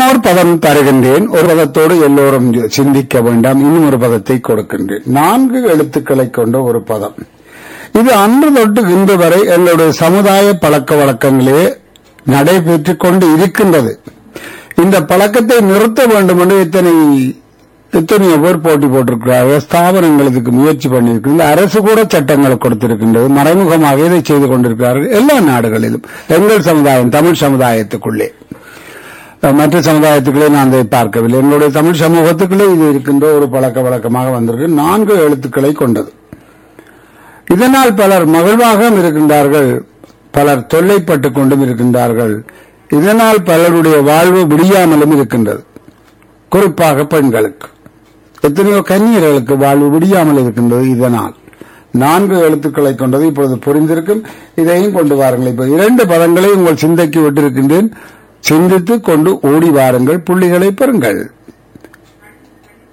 இன்னும் பதம் தருகின்றேன் ஒரு பதத்தோடு எல்லோரும் சிந்திக்க வேண்டாம் இன்னும் ஒரு பதத்தை கொடுக்கின்றேன் நான்கு எழுத்துக்களை கொண்ட ஒரு பதம் இது அன்று தொட்டு இன்று வரை எங்களுடைய சமுதாய பழக்க வழக்கங்களே நடைபெற்றுக் கொண்டு இருக்கின்றது இந்த பழக்கத்தை நிறுத்த வேண்டும் என்று இத்தனை எத்தனையோ பேர் போட்டி போட்டிருக்கிறார்கள் ஸ்தாபனங்கள் இதுக்கு முயற்சி பண்ணியிருக்கின்றது அரசு கூட சட்டங்களை கொடுத்திருக்கின்றது மறைமுகமாக இதை செய்து கொண்டிருக்கிறார்கள் எல்லா நாடுகளிலும் எங்கள் சமுதாயம் தமிழ் சமுதாயத்துக்குள்ளே மற்ற சமுதாயத்துக்குள்ளே நான் அதை பார்க்கவில்லை எங்களுடைய தமிழ் சமூகத்துக்குள்ளே இது இருக்கின்ற ஒரு பழக்க வழக்கமாக வந்திருக்கு நான்கு எழுத்துக்களை கொண்டது இதனால் பலர் மகிழ்வாகவும் இருக்கின்றார்கள் பலர் தொல்லைப்பட்டுக் கொண்டும் இருக்கின்றார்கள் இதனால் பலருடைய வாழ்வு விடியாமலும் இருக்கின்றது குறிப்பாக பெண்களுக்கு எத்தனையோ கன்னியர்களுக்கு வாழ்வு விடியாமல் இருக்கின்றது இதனால் நான்கு எழுத்துக்களை கொண்டது இப்பொழுது புரிந்திருக்கும் இதையும் கொண்டு வாருங்கள் இப்ப இரண்டு பதங்களை உங்கள் சிந்தைக்கு விட்டிருக்கின்றேன் சிந்தித்துக் கொண்டு ஓடி வாருங்கள் புள்ளிகளை பெறுங்கள்